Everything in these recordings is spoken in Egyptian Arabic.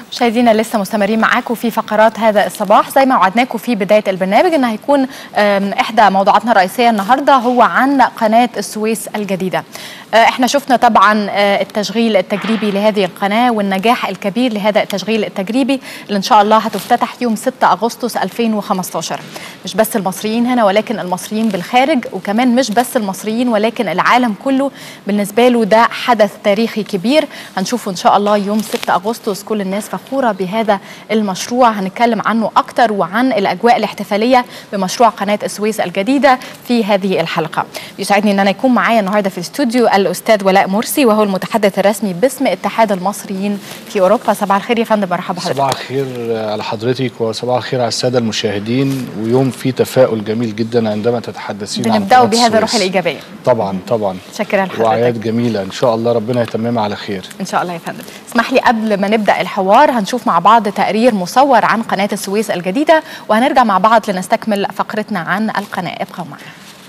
مشاهدينا لسه مستمرين معاكم في فقرات هذا الصباح زي ما وعدناكم في بدايه البرنامج ان هيكون احدى موضوعاتنا الرئيسيه النهارده هو عن قناه السويس الجديده. احنا شفنا طبعا التشغيل التجريبي لهذه القناه والنجاح الكبير لهذا التشغيل التجريبي اللي ان شاء الله هتفتتح يوم 6 اغسطس 2015. مش بس المصريين هنا ولكن المصريين بالخارج وكمان مش بس المصريين ولكن العالم كله بالنسبه له ده حدث تاريخي كبير هنشوفه ان شاء الله يوم 6 اغسطس كل الناس فخوره بهذا المشروع هنتكلم عنه اكتر وعن الاجواء الاحتفاليه بمشروع قناه السويس الجديده في هذه الحلقه بيسعدني ان انا يكون معايا النهارده في الاستوديو الاستاذ ولاء مرسي وهو المتحدث الرسمي باسم اتحاد المصريين في اوروبا صباح الخير يا فندم مرحبا بحضرتك صباح الخير على حضرتك وصباح الخير على الساده المشاهدين ويوم فيه تفاؤل جميل جدا عندما تتحدثين عن بنبداوا بهذا الروح الايجابيه طبعا طبعا شكرا لحضرتك وعياد جميله ان شاء الله ربنا يتممها على خير ان شاء الله يا فندم اسمح لي قبل ما نبدا الحوار هنشوف مع بعض تقرير مصور عن قناه السويس الجديده وهنرجع مع بعض لنستكمل فقرتنا عن القناه ابقوا معنا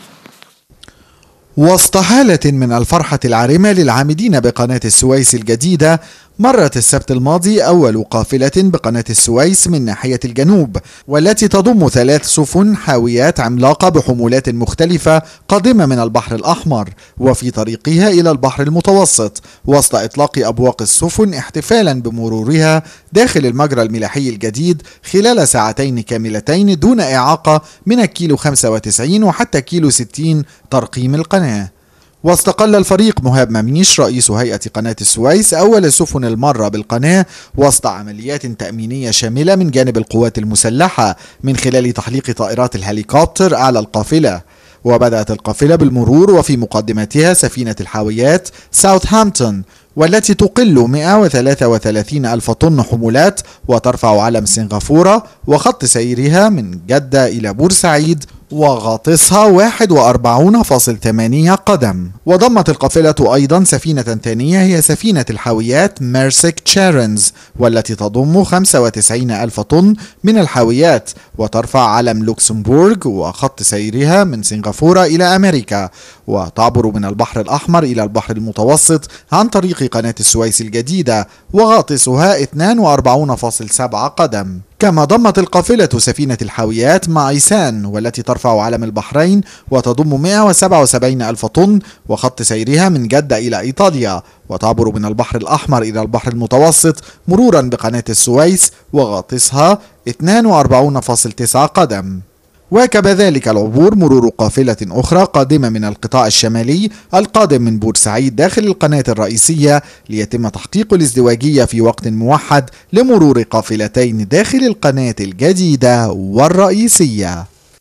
وسط حالة من الفرحة العارمة للعامدين بقناة السويس الجديدة مرت السبت الماضي أول قافلة بقناة السويس من ناحية الجنوب والتي تضم ثلاث سفن حاويات عملاقة بحمولات مختلفة قادمة من البحر الأحمر وفي طريقها إلى البحر المتوسط وسط إطلاق أبواق السفن احتفالا بمرورها داخل المجرى الملاحي الجديد خلال ساعتين كاملتين دون إعاقة من الكيلو 95 وحتى كيلو 60 ترقيم القناة واستقل الفريق مهاب مميش رئيس هيئة قناة السويس أول السفن المارة بالقناة وسط عمليات تأمينية شاملة من جانب القوات المسلحة من خلال تحليق طائرات الهليكوبتر أعلى القافلة وبدأت القافلة بالمرور وفي مقدمتها سفينة الحاويات ساوثهامبتون والتي تقل 133 ألف طن حمولات وترفع علم سنغافورة وخط سيرها من جدة إلى بورسعيد وغاطسها 41.8 قدم وضمت القافلة أيضا سفينة ثانية هي سفينة الحاويات ميرسك تشارنز والتي تضم 95 ألف طن من الحاويات وترفع علم لوكسمبورغ وخط سيرها من سنغافورة إلى أمريكا وتعبر من البحر الأحمر إلى البحر المتوسط عن طريق قناة السويس الجديدة وغاطسها 42.7 قدم كما ضمت القافلة سفينة الحاويات معيسان والتي ترفع علم البحرين وتضم 177 ألف طن وخط سيرها من جدة إلى إيطاليا وتعبر من البحر الأحمر إلى البحر المتوسط مرورا بقناة السويس وغاطسها 42.9 قدم واكب ذلك العبور مرور قافلة أخرى قادمة من القطاع الشمالي القادم من بورسعيد داخل القناة الرئيسية ليتم تحقيق الازدواجية في وقت موحد لمرور قافلتين داخل القناة الجديدة والرئيسية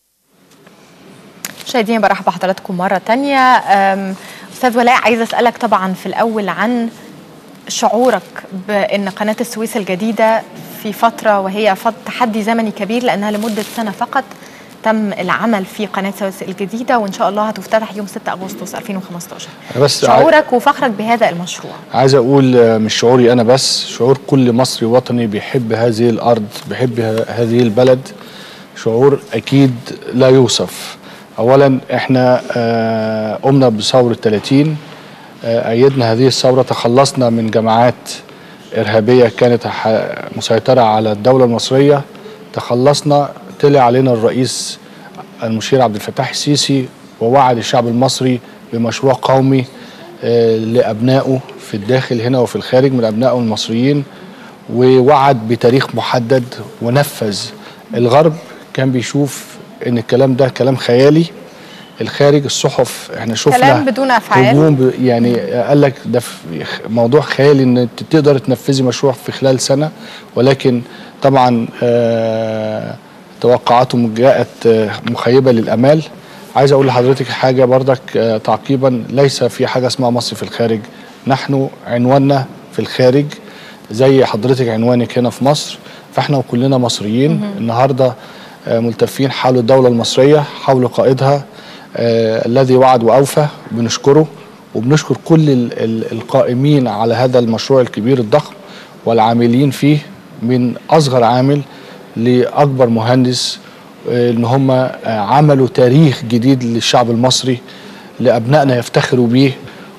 مشاهدينا برحب بحضراتكم مرة تانية أستاذ ولاء عايزة أسألك طبعا في الأول عن شعورك بأن قناة السويس الجديدة في فترة وهي تحدي زمني كبير لأنها لمدة سنة فقط تم العمل في قناه سويس الجديده وان شاء الله هتفتتح يوم 6 اغسطس 2015 بس شعورك وفخرك بهذا المشروع عايز اقول مش شعوري انا بس شعور كل مصري وطني بيحب هذه الارض بيحب هذه البلد شعور اكيد لا يوصف اولا احنا قمنا بثوره 30 ايدنا هذه الثوره تخلصنا من جماعات ارهابيه كانت مسيطره على الدوله المصريه تخلصنا طلع علينا الرئيس المشير عبد الفتاح السيسي ووعد الشعب المصري بمشروع قومي لابنائه في الداخل هنا وفي الخارج من ابنائه المصريين ووعد بتاريخ محدد ونفذ الغرب كان بيشوف ان الكلام ده كلام خيالي الخارج الصحف احنا شفنا كلام بدون افعال يعني قال لك ده موضوع خيالي ان تقدر تنفذي مشروع في خلال سنه ولكن طبعا آه توقعاتهم جاءت مخيبه للامال عايز اقول لحضرتك حاجه بردك تعقيبا ليس في حاجه اسمها مصر في الخارج نحن عنواننا في الخارج زي حضرتك عنوانك هنا في مصر فاحنا كلنا مصريين النهارده ملتفين حول الدوله المصريه حول قائدها الذي وعد واوفى بنشكره وبنشكر كل القائمين على هذا المشروع الكبير الضخم والعاملين فيه من اصغر عامل لاكبر مهندس ان هم عملوا تاريخ جديد للشعب المصري لابنائنا يفتخروا بيه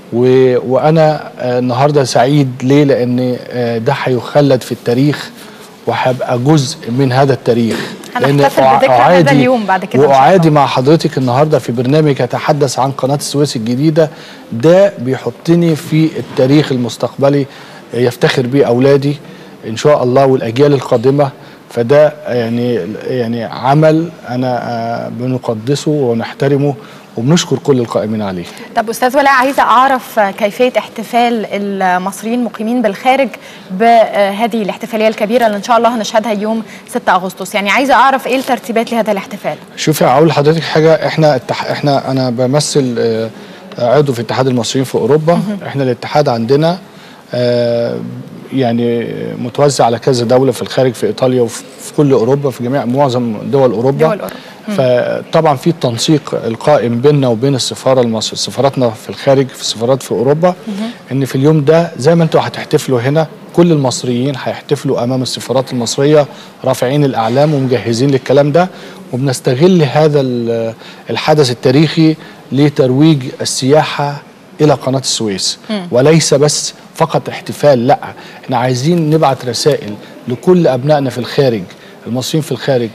و- وانا آه، النهارده سعيد ليه لان آه، ده هيخلد في التاريخ وهبقى جزء من هذا التاريخ لأن هنحتفل أع- بذكرى هذا أعادي- اليوم بعد كده إن شاء واعادي الله. مع حضرتك النهارده في برنامج يتحدث عن قناه السويس الجديده ده بيحطني في التاريخ المستقبلي يفتخر بيه اولادي ان شاء الله والاجيال القادمه فده يعني يعني عمل انا آه، بنقدسه ونحترمه وبنشكر كل القائمين عليه طب استاذ ولاء عايزه اعرف كيفيه احتفال المصريين المقيمين بالخارج بهذه الاحتفاليه الكبيره اللي ان شاء الله هنشهدها يوم 6 اغسطس يعني عايزه اعرف ايه الترتيبات لهذا الاحتفال شوفي اقول لحضرتك حاجه احنا التح... احنا انا بمثل آه، عضو في اتحاد المصريين في اوروبا احنا الاتحاد عندنا آه، يعني متوزع على كذا دوله في الخارج في ايطاليا وفي في كل اوروبا في جميع معظم دول اوروبا دول أوروبا. فطبعا في التنسيق القائم بيننا وبين السفاره المصريه سفاراتنا في الخارج في السفارات في اوروبا ان في اليوم ده زي ما انتوا هتحتفلوا هنا كل المصريين هيحتفلوا امام السفارات المصريه رافعين الاعلام ومجهزين للكلام ده وبنستغل هذا ال- الحدث التاريخي لترويج السياحه الى قناه السويس وليس بس فقط احتفال لا احنا عايزين نبعت رسائل لكل ابنائنا في الخارج المصريين في الخارج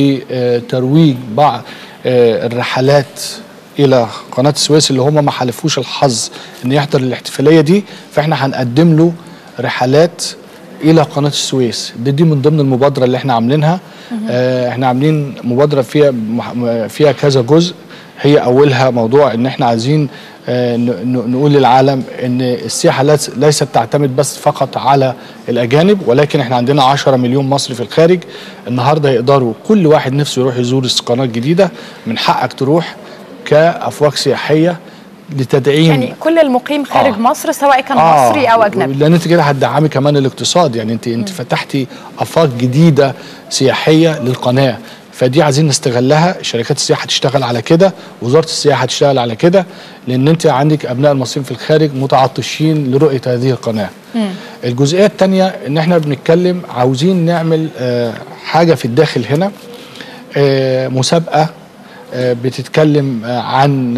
بترويج بعض آه، الرحلات الى قناه السويس اللي هم ما حالفوش الحظ ان يحضر الاحتفاليه دي فاحنا هنقدم له رحلات الى قناه السويس دي, دي من ضمن المبادره اللي احنا عاملينها آه احنا عاملين مبادره فيها مح- فيها كذا جزء هي اولها موضوع ان احنا عايزين آه، ن- ن- نقول للعالم ان السياحه ليس- ليست تعتمد بس فقط على الاجانب ولكن احنا عندنا 10 مليون مصري في الخارج النهارده يقدروا كل واحد نفسه يروح يزور القناه الجديده من حقك تروح كافواج سياحيه لتدعيم يعني كل المقيم خارج آه. مصر سواء كان مصري او اجنبي لان انت كده هتدعمي كمان الاقتصاد يعني انت انت فتحتي افاق جديده سياحيه للقناه فدي عايزين نستغلها شركات السياحه تشتغل على كده وزاره السياحه تشتغل على كده لان انت عندك ابناء المصريين في الخارج متعطشين لرؤيه هذه القناه الجزئيه الثانيه ان احنا بنتكلم عاوزين نعمل آه، حاجه في الداخل هنا آه، مسابقه آه، بتتكلم آه، عن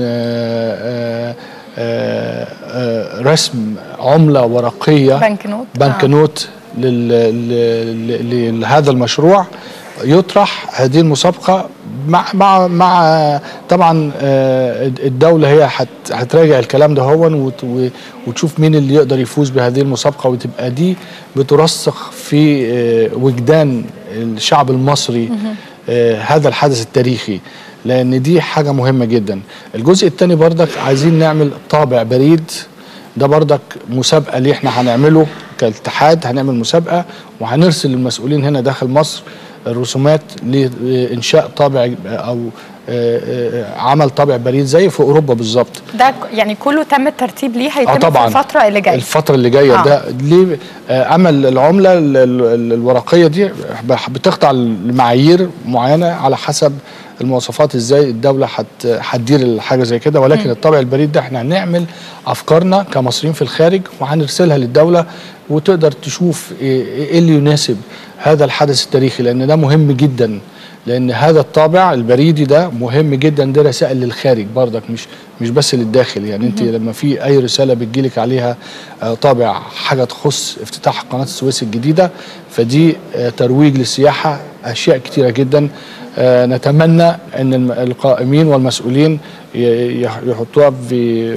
آه، آه، آه، آه، رسم عمله ورقيه بنكنوت بنك نوت لل- ل- ل- لهذا المشروع يطرح هذه المسابقة مع مع مع طبعا آه، الدولة هي هت- هتراجع الكلام ده هون وت- و- وتشوف مين اللي يقدر يفوز بهذه المسابقة وتبقى دي بترسخ في آه، وجدان الشعب المصري آه، هذا الحدث التاريخي لأن دي حاجة مهمة جدا الجزء الثاني برضك عايزين نعمل طابع بريد ده بردك مسابقه اللي احنا هنعمله كاتحاد هنعمل مسابقه وهنرسل للمسؤولين هنا داخل مصر الرسومات لانشاء طابع او آه، آه، عمل طابع بريد زي في اوروبا بالظبط ده ك- يعني كله تم الترتيب ليه اه هيتم طبعا في الفتره اللي جايه الفتره اللي جايه آه. ده ليه آه، اما العمله ال- ال- الورقيه دي بح- بتخضع لمعايير معينه على حسب المواصفات ازاي الدوله هت- هتدير الحاجه زي كده ولكن الطابع البريد ده احنا هنعمل افكارنا كمصريين في الخارج وهنرسلها للدوله وتقدر تشوف ايه إيه اللي يناسب هذا الحدث التاريخي لان ده مهم جدا لان هذا الطابع البريدي ده مهم جدا ده رسائل للخارج برضك مش مش بس للداخل يعني انت لما في اي رساله بتجيلك عليها آه، طابع حاجه تخص افتتاح قناه السويس الجديده فدي آه، ترويج للسياحه اشياء كتيره جدا آه، نتمنى ان الم- القائمين والمسؤولين ي- يح- يحطوها في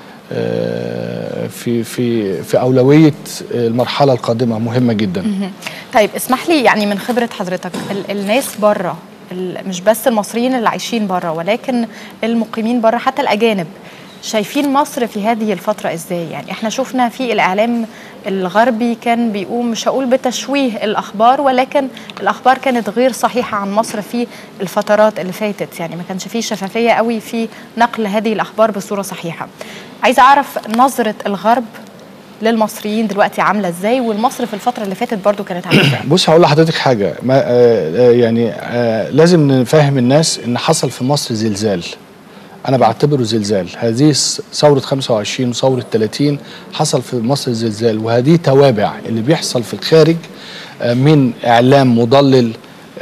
آه، في في في اولويه المرحله القادمه مهمه جدا طيب اسمح لي يعني من خبره حضرتك ال الناس بره ال- مش بس المصريين اللي عايشين بره ولكن المقيمين بره حتى الاجانب شايفين مصر في هذه الفترة ازاي؟ يعني احنا شفنا في الاعلام الغربي كان بيقوم مش هقول بتشويه الاخبار ولكن الاخبار كانت غير صحيحة عن مصر في الفترات اللي فاتت يعني ما كانش فيه شفافية قوي في نقل هذه الاخبار بصورة صحيحة. عايزة اعرف نظرة الغرب للمصريين دلوقتي عاملة ازاي والمصر في الفترة اللي فاتت برضو كانت عاملة ازاي؟ بص هقول لحضرتك حاجه ما آه آه، يعني آه لازم نفهم الناس ان حصل في مصر زلزال انا بعتبره زلزال هذه س- ثوره 25 وثوره 30 حصل في مصر زلزال وهذه توابع اللي بيحصل في الخارج آه من اعلام مضلل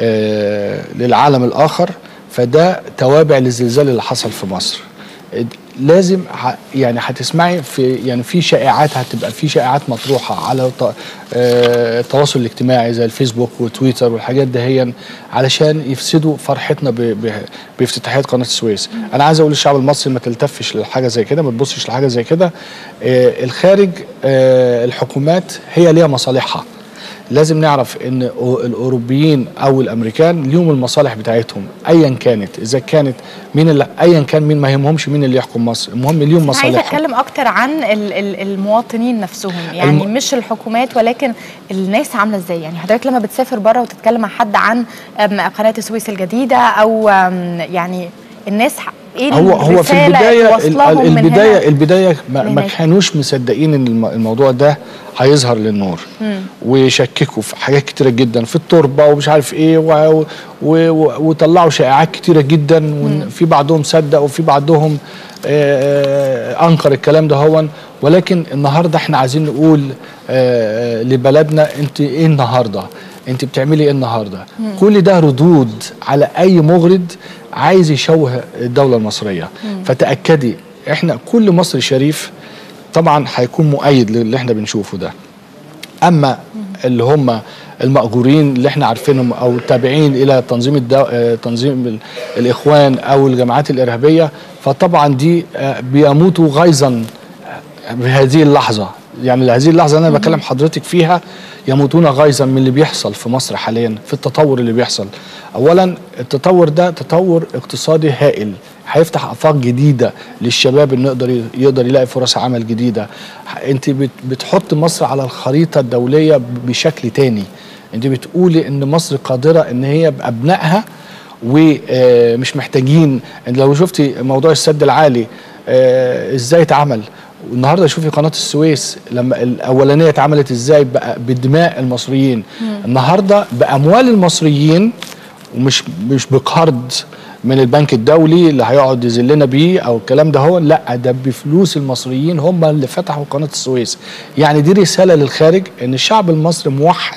آه للعالم الاخر فده توابع للزلزال اللي حصل في مصر لازم ه- يعني هتسمعي في يعني في شائعات هتبقى في شائعات مطروحه على ط- آه، التواصل الاجتماعي زي الفيسبوك وتويتر والحاجات دهيا علشان يفسدوا فرحتنا ب- ب- بافتتاحيه قناه السويس انا عايز اقول للشعب المصري ما تلتفش لحاجه زي كده ما تبصش لحاجه زي كده آه، الخارج آه، الحكومات هي ليها مصالحها لازم نعرف ان أو- الاوروبيين او الامريكان ليهم المصالح بتاعتهم ايا كانت اذا كانت مين اللي ايا كان مين ما يهمهمش مين اللي يحكم مصر المهم ليهم عايزه مصالحهم اتكلم اكتر عن ال- ال- المواطنين نفسهم يعني الم- مش الحكومات ولكن الناس عامله ازاي يعني حضرتك لما بتسافر بره وتتكلم مع حد عن أم، قناه السويس الجديده او أم، يعني الناس ح- ايه هو هو في الرسالة البدايه اللي ال- واصلاهم من البدايه هنا؟ البدايه ما, ما لهناك. كانوش مصدقين ان الم- الموضوع ده هيظهر للنور ويشككوا في حاجات كتيره جدا في التربه ومش عارف ايه و- و- و- وطلعوا شائعات كتيره جدا وفي بعضهم صدق وفي بعضهم آه، آه، انكر الكلام ده هون ولكن النهارده احنا عايزين نقول آه، آه، لبلدنا انت ايه النهارده انت بتعملي ايه النهارده كل ده ردود على اي مغرض عايز يشوه الدوله المصريه فتاكدي احنا كل مصري شريف طبعا هيكون مؤيد للي احنا بنشوفه ده اما اللي هم المأجورين اللي احنا عارفينهم او تابعين الى تنظيم الدو... آه، تنظيم ال- الاخوان او الجماعات الارهابيه فطبعا دي آه، بيموتوا غيظا بهذه اللحظه يعني هذه اللحظه اللي انا بكلم حضرتك فيها يموتون غيظا من اللي بيحصل في مصر حاليا في التطور اللي بيحصل اولا التطور ده تطور اقتصادي هائل هيفتح افاق جديده للشباب انه يقدر يقدر يلاقي فرص عمل جديده انت بت- بتحط مصر على الخريطه الدوليه بشكل تاني انت بتقولي ان مصر قادره ان هي بابنائها ومش محتاجين إن لو شفتي موضوع السد العالي آه، ازاي اتعمل والنهارده شوفي قناه السويس لما الاولانيه اتعملت ازاي بقى بدماء المصريين النهارده باموال المصريين ومش مش بقرض من البنك الدولي اللي هيقعد يذلنا بيه او الكلام ده هو لا ده بفلوس المصريين هم اللي فتحوا قناه السويس يعني دي رساله للخارج ان الشعب المصري موحد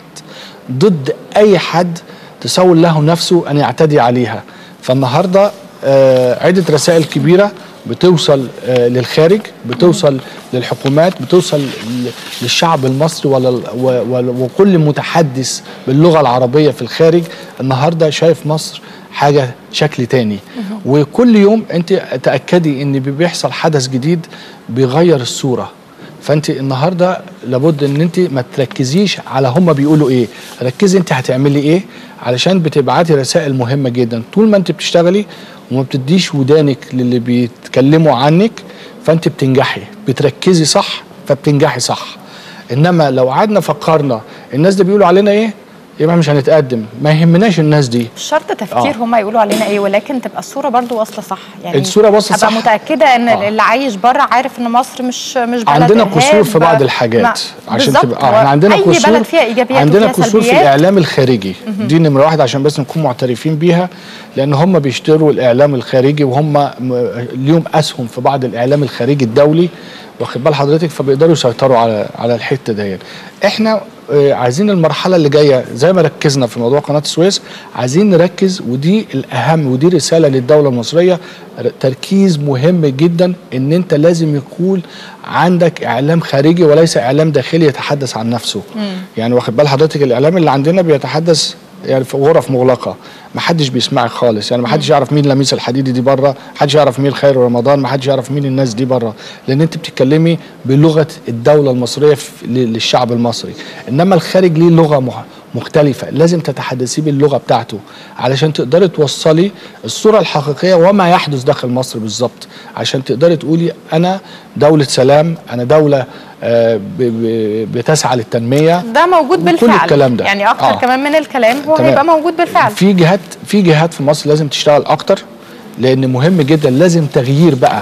ضد اي حد تسول له نفسه ان يعتدي عليها فالنهارده آه، عده رسائل كبيره بتوصل آه، للخارج بتوصل للحكومات بتوصل ل- للشعب المصري ولل- و- و- وكل متحدث باللغه العربيه في الخارج النهارده شايف مصر حاجه شكل تاني وكل يوم انت تاكدي ان بيحصل حدث جديد بيغير الصوره فانت النهارده لابد ان انت ما تركزيش على هم بيقولوا ايه ركزي انت هتعملي ايه علشان بتبعتي رسائل مهمه جدا طول ما انت بتشتغلي وما بتديش ودانك للي بيتكلموا عنك فانت بتنجحي بتركزي صح فبتنجحي صح انما لو قعدنا فكرنا الناس دي بيقولوا علينا ايه يبقى مش هنتقدم ما يهمناش الناس دي مش شرط تفكير آه. هم يقولوا علينا ايه ولكن تبقى الصوره برضو واصله صح يعني الصورة واصلة ابقى صح. متاكده ان آه. اللي عايش بره عارف ان مصر مش مش بلد عندنا إرهاب. قصور في بعض الحاجات ما- عشان بالظبط. تبقى اه احنا عندنا اي قصور بلد فيها ايجابيات عندنا وفيها قصور في سلبيات. الاعلام الخارجي دي نمره واحد عشان بس نكون معترفين بيها لان هم بيشتروا الاعلام الخارجي وهم م- ليهم اسهم في بعض الاعلام الخارجي الدولي واخد بال حضرتك فبيقدروا يسيطروا على على الحته ديت احنا آه، عايزين المرحله اللي جايه زي ما ركزنا في موضوع قناه السويس عايزين نركز ودي الاهم ودي رساله للدوله المصريه ر- تركيز مهم جدا ان انت لازم يكون عندك اعلام خارجي وليس اعلام داخلي يتحدث عن نفسه يعني واخد بال حضرتك الاعلام اللي عندنا بيتحدث يعني في غرف مغلقه ما حدش بيسمعك خالص يعني ما حدش يعرف مين لميس الحديدي دي بره ما حدش يعرف مين خير رمضان ما حدش يعرف مين الناس دي بره لان انت بتتكلمي بلغه الدوله المصريه في- ل- للشعب المصري انما الخارج ليه لغه مح- مختلفة لازم تتحدثي باللغة بتاعته علشان تقدري توصلي الصورة الحقيقية وما يحدث داخل مصر بالظبط عشان تقدري تقولي أنا دولة سلام أنا دولة آه، ب- ب- بتسعى للتنمية ده موجود وكل بالفعل الكلام ده. يعني اكتر آه. كمان من الكلام هو تمام. هيبقى موجود بالفعل في جهات في جهات في مصر لازم تشتغل اكتر لان مهم جدا لازم تغيير بقى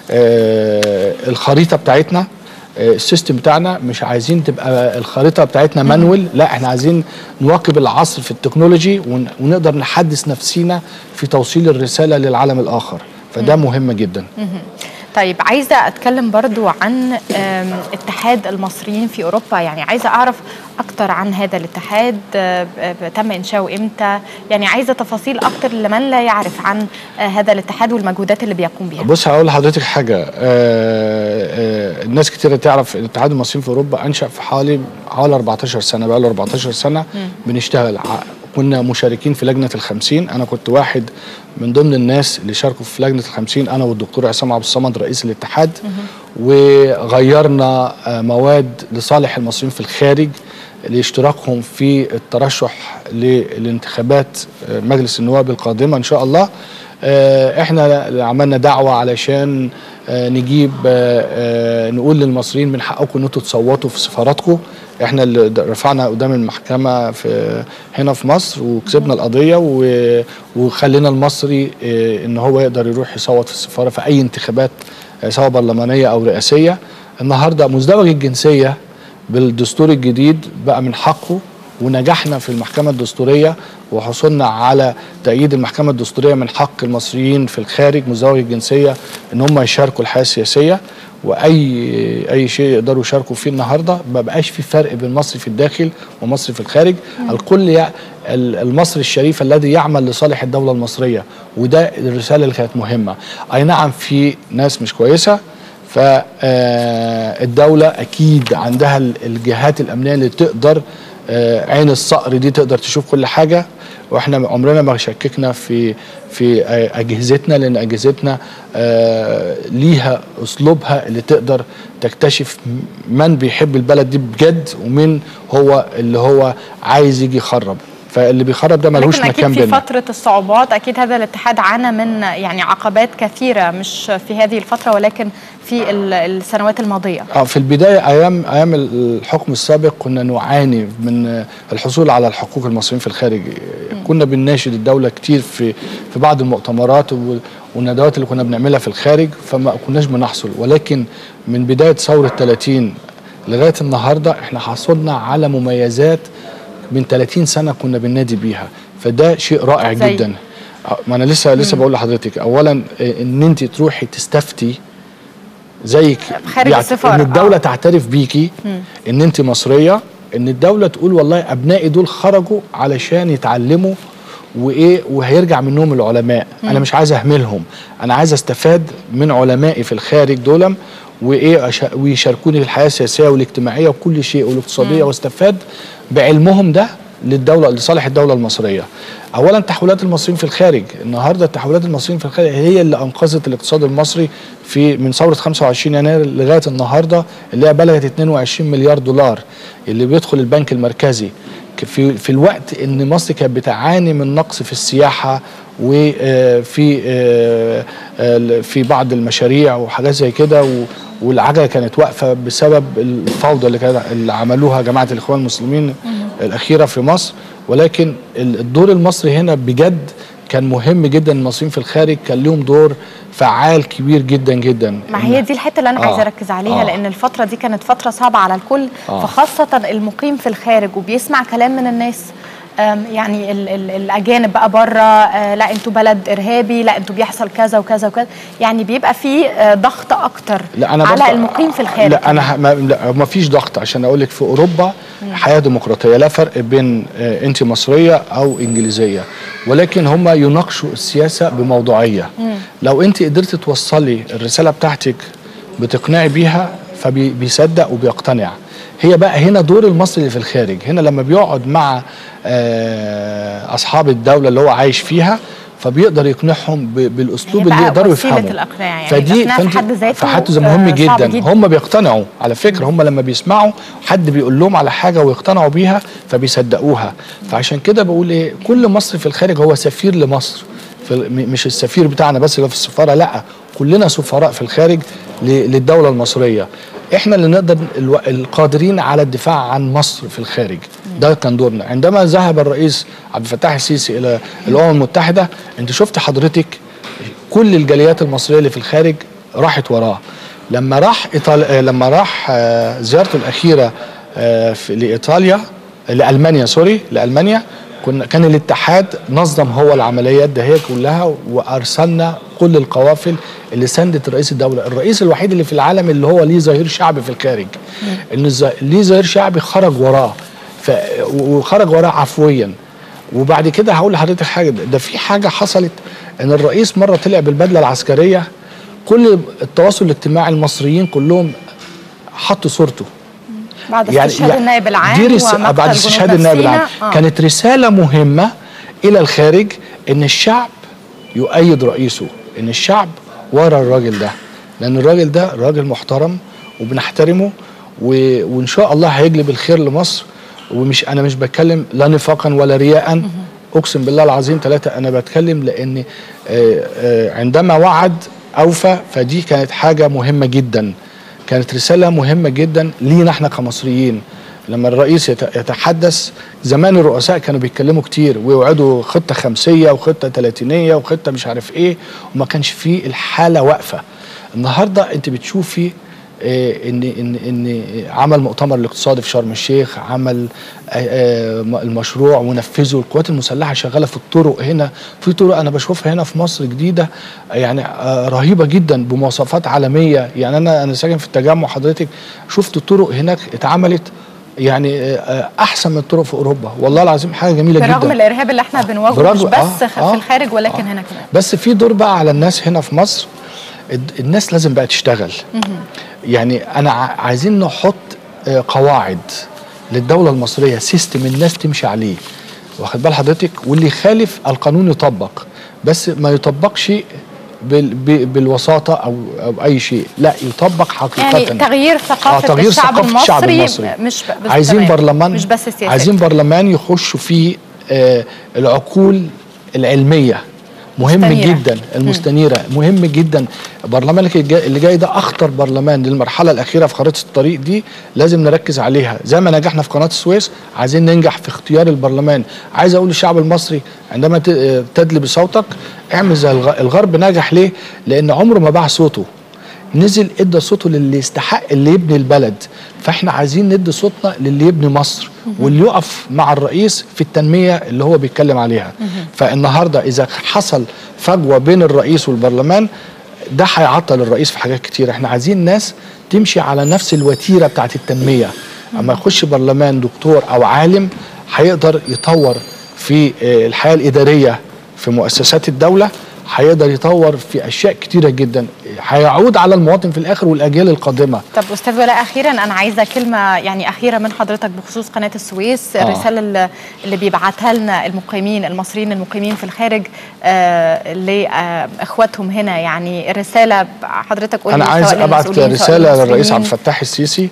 آه الخريطه بتاعتنا آه، السيستم بتاعنا مش عايزين تبقى الخريطه بتاعتنا مانوال لا احنا عايزين نواكب العصر في التكنولوجي ون- ونقدر نحدث نفسينا في توصيل الرساله للعالم الاخر فده مهم جدا طيب عايزه اتكلم برضو عن آم، اتحاد المصريين في اوروبا يعني عايزه اعرف اكتر عن هذا الاتحاد آه، ب- ب- تم انشاؤه امتى يعني عايزه تفاصيل اكتر لمن لا يعرف عن آه، هذا الاتحاد والمجهودات اللي بيقوم بها بص هقول لحضرتك حاجه آه آه الناس كتير تعرف الاتحاد المصريين في اوروبا انشا في حوالي حوالي 14 سنه بقى له 14 سنه بنشتغل ع- كنا مشاركين في لجنه الخمسين انا كنت واحد من ضمن الناس اللي شاركوا في لجنه الخمسين انا والدكتور عصام عبد الصمد رئيس الاتحاد وغيرنا آه مواد لصالح المصريين في الخارج لاشتراكهم في الترشح للانتخابات آه، مجلس النواب القادمه ان شاء الله آه، احنا عملنا دعوه علشان آه، نجيب آه، آه، نقول للمصريين من حقكم ان انتوا تصوتوا في سفاراتكم احنا اللي د- رفعنا قدام المحكمه في هنا في مصر وكسبنا القضيه و- وخلينا المصري آه، ان هو يقدر يروح يصوت في السفاره في اي انتخابات آه، سواء برلمانيه او رئاسيه النهارده مزدوج الجنسيه بالدستور الجديد بقى من حقه ونجحنا في المحكمة الدستورية وحصلنا على تأييد المحكمة الدستورية من حق المصريين في الخارج مزدوج الجنسية ان هم يشاركوا الحياة السياسية واي اي شيء يقدروا يشاركوا فيه النهارده ما بقاش في فرق بين مصري في الداخل ومصري في الخارج الكل يع... ال- المصري الشريف الذي يعمل لصالح الدولة المصرية وده الرسالة اللي كانت مهمة اي نعم في ناس مش كويسة فالدولة أكيد عندها ال- الجهات الأمنية اللي تقدر آه، عين الصقر دي تقدر تشوف كل حاجة واحنا عمرنا ما شككنا في في آه، أجهزتنا لأن أجهزتنا آه، ليها أسلوبها اللي تقدر تكتشف من بيحب البلد دي بجد ومن هو اللي هو عايز يجي يخرب فاللي بيخرب ده ملوش لكن مكان اكيد في بينا فتره الصعوبات اكيد هذا الاتحاد عانى من يعني عقبات كثيره مش في هذه الفتره ولكن في ال- السنوات الماضيه اه في البدايه ايام ايام الحكم السابق كنا نعاني من الحصول على الحقوق المصريين في الخارج كنا بنناشد الدوله كتير في في بعض المؤتمرات و- والندوات اللي كنا بنعملها في الخارج فما كناش بنحصل ولكن من بدايه ثوره 30 لغايه النهارده احنا حصلنا على مميزات من 30 سنه كنا بننادي بيها فده شيء رائع زي؟ جدا آه، ما انا لسه لسه بقول لحضرتك اولا آه، ان انت تروحي تستفتي زيك خارج يعت- السفارة، ان الدوله آه. تعترف بيكي ان انت مصريه ان الدوله تقول والله ابنائي دول خرجوا علشان يتعلموا وايه وهيرجع منهم العلماء انا مش عايز اهملهم انا عايز استفاد من علمائي في الخارج دول وايه أش- ويشاركوني في الحياه السياسيه والاجتماعيه وكل شيء والاقتصاديه واستفاد بعلمهم ده للدوله لصالح الدوله المصريه. اولا تحولات المصريين في الخارج، النهارده تحولات المصريين في الخارج هي اللي انقذت الاقتصاد المصري في من ثوره 25 يناير لغايه النهارده اللي هي بلغت 22 مليار دولار اللي بيدخل البنك المركزي ك- في في الوقت ان مصر كانت بتعاني من نقص في السياحه وفي في بعض المشاريع وحاجات زي كده و- والعجله كانت واقفه بسبب الفوضى اللي كانت اللي عملوها جماعه الاخوان المسلمين الاخيره في مصر ولكن ال- الدور المصري هنا بجد كان مهم جدا المصريين في الخارج كان لهم دور فعال كبير جدا جدا ما هي دي الحته اللي انا آه. عايزه اركز عليها آه. لان الفتره دي كانت فتره صعبه على الكل آه. فخاصه المقيم في الخارج وبيسمع كلام من الناس أم، يعني ال ال الاجانب بقى بره آه، لا انتوا بلد ارهابي لا انتوا بيحصل كذا وكذا وكذا يعني بيبقى في آه، ضغط اكتر لا انا على بف- المقيم في الخارج لا انا ه- ما, لا ما فيش ضغط عشان اقول لك في اوروبا حياه ديمقراطيه لا فرق بين آه، انت مصريه او انجليزيه ولكن هم يناقشوا السياسه بموضوعيه لو انت قدرت توصلي الرساله بتاعتك بتقنعي بيها فبيصدق وبيقتنع هي بقى هنا دور المصري اللي في الخارج هنا لما بيقعد مع آه، اصحاب الدوله اللي هو عايش فيها فبيقدر يقنعهم ب- بالاسلوب هي اللي بقى يقدروا وسيلة يفهموا الإقناع يعني فدي الإقناع في فأنت- حد ذاته، في حد ذاته مهم آه، صعب جدا جدا. هم بيقتنعوا على فكره هم لما بيسمعوا حد بيقول لهم على حاجه ويقتنعوا بيها فبيصدقوها فعشان كده بقول ايه كل مصري في الخارج هو سفير لمصر في م- مش السفير بتاعنا بس اللي هو في السفاره لا كلنا سفراء في الخارج ل- للدوله المصريه احنا اللي نقدر الو- القادرين على الدفاع عن مصر في الخارج ده كان دورنا عندما ذهب الرئيس عبد الفتاح السيسي الى الامم المتحده انت شفت حضرتك كل الجاليات المصريه اللي في الخارج راحت وراه لما راح إيطال... آه، لما راح آه، زيارته الاخيره آه، في... لايطاليا لالمانيا سوري لالمانيا كنا كان الاتحاد نظم هو العمليات ده هي كلها وارسلنا كل القوافل اللي ساندت رئيس الدوله الرئيس الوحيد اللي في العالم اللي هو ليه ظهير شعبي في الخارج ان الز- ليه ظهير شعبي خرج وراه ف... وخرج وراه عفويا وبعد كده هقول لحضرتك حاجه ده ده في حاجه حصلت ان الرئيس مره طلع بالبدله العسكريه كل التواصل الاجتماعي المصريين كلهم حطوا صورته بعد استشهاد النائب العام دي رس... ومقتل بعد جنود استشهاد النائب سيناء. العام آه. كانت رساله مهمه الى الخارج ان الشعب يؤيد رئيسه ان الشعب ورا الراجل ده لان الراجل ده راجل محترم وبنحترمه و... وان شاء الله هيجلب الخير لمصر ومش انا مش بتكلم لا نفاقا ولا رياء اقسم بالله العظيم ثلاثه انا بتكلم لان آه، آه، عندما وعد اوفى فدي كانت حاجه مهمه جدا كانت رساله مهمه جدا لينا احنا كمصريين لما الرئيس يت- يتحدث زمان الرؤساء كانوا بيتكلموا كتير ويوعدوا خطه خمسيه وخطه ثلاثينيه وخطه مش عارف ايه وما كانش فيه الحاله واقفه النهارده انت بتشوفي آه، ان ان ان عمل مؤتمر الاقتصادي في شرم الشيخ عمل آه، آه، المشروع ونفذه القوات المسلحه شغاله في الطرق هنا في طرق انا بشوفها هنا في مصر جديده يعني آه، رهيبه جدا بمواصفات عالميه يعني انا انا ساكن في التجمع حضرتك شفت طرق هناك اتعملت يعني آه، احسن من الطرق في اوروبا والله العظيم حاجه جميله برغم جدا الارهاب اللي احنا بنواجهه مش برغم- بس آه، خ- آه، في الخارج ولكن آه. هنا كمان بس في دور بقى على الناس هنا في مصر الد- الناس لازم بقى تشتغل يعني انا ع- عايزين نحط آه، قواعد للدوله المصريه سيستم الناس تمشي عليه واخد بال حضرتك واللي يخالف القانون يطبق بس ما يطبقش بال ب- بالوساطه او او اي شيء لا يطبق حقيقه يعني تغيير ثقافه آه، تغيير الشعب, ثقافة المصري الشعب المصري. مش ب... بس عايزين تمام. برلمان مش بس السياسات عايزين برلمان يخشوا فيه آه العقول العلميه مهم مستنيرة. جدا المستنيره مهم جدا برلمان الجاي- اللي جاي ده اخطر برلمان للمرحله الاخيره في خريطه الطريق دي لازم نركز عليها زي ما نجحنا في قناه السويس عايزين ننجح في اختيار البرلمان عايز اقول للشعب المصري عندما ت- آه، تدلي بصوتك اعمل زي الغ- الغرب نجح ليه لان عمره ما باع صوته نزل ادى صوته للي يستحق اللي يبني البلد فاحنا عايزين ندي صوتنا للي يبني مصر واللي يقف مع الرئيس في التنميه اللي هو بيتكلم عليها فالنهارده اذا حصل فجوه بين الرئيس والبرلمان ده هيعطل الرئيس في حاجات كتير احنا عايزين ناس تمشي على نفس الوتيره بتاعت التنميه اما يخش برلمان دكتور او عالم هيقدر يطور في آه، الحياه الاداريه في مؤسسات الدوله هيقدر يطور في اشياء كتيره جدا هيعود على المواطن في الاخر والاجيال القادمه طب استاذ ولاء اخيرا انا عايزه كلمه يعني اخيره من حضرتك بخصوص قناه السويس آه. الرساله اللي- اللي بيبعتها لنا المقيمين المصريين المقيمين في الخارج آه لاخواتهم هنا يعني الرساله حضرتك قولي انا عايز سواء ابعت للمسؤولين، سواء رساله للرئيس للمصريين. عبد الفتاح السيسي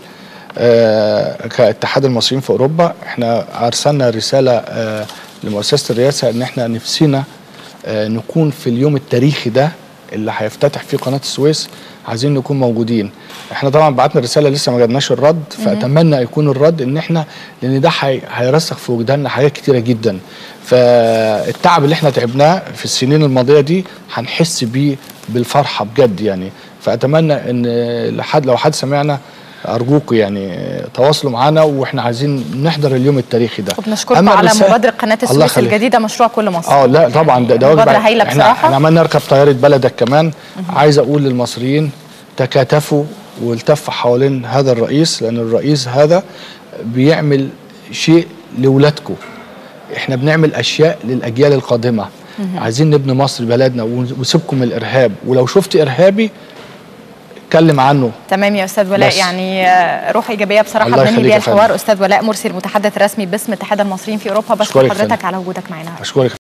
آه كاتحاد المصريين في اوروبا احنا ارسلنا رساله آه لمؤسسه الرئاسه ان احنا نفسنا آه نكون في اليوم التاريخي ده اللي هيفتتح فيه قناه السويس عايزين نكون موجودين احنا طبعا بعتنا رساله لسه ما جالناش الرد فاتمنى يكون الرد ان احنا لان ده هي- هيرسخ في وجداننا حاجات كتيره جدا فالتعب اللي احنا تعبناه في السنين الماضيه دي هنحس بيه بالفرحه بجد يعني فاتمنى ان لحد لو حد سمعنا ارجوكم يعني تواصلوا معانا واحنا عايزين نحضر اليوم التاريخي ده وبنشكركم أما على الرسالة- مبادره قناه الله السويس يخليك. الجديده مشروع كل مصر اه لا طبعا ده ده واجب مبادره علي- هايله احنا بصراحه احنا عمالين نركب طياره بلدك كمان عايز اقول للمصريين تكاتفوا والتفوا حوالين هذا الرئيس لان الرئيس هذا بيعمل شيء لاولادكم احنا بنعمل اشياء للاجيال القادمه عايزين نبني مصر بلدنا وسيبكم من الارهاب ولو شفت ارهابي اتكلم عنه تمام يا استاذ ولاء بس. يعني آه، روح ايجابيه بصراحه الله بننهي يخليك بيها يا فندم. الحوار استاذ ولاء مرسي المتحدث الرسمي باسم اتحاد المصريين في اوروبا بشكر أشكرك يا حضرتك فندم. على وجودك معنا اشكرك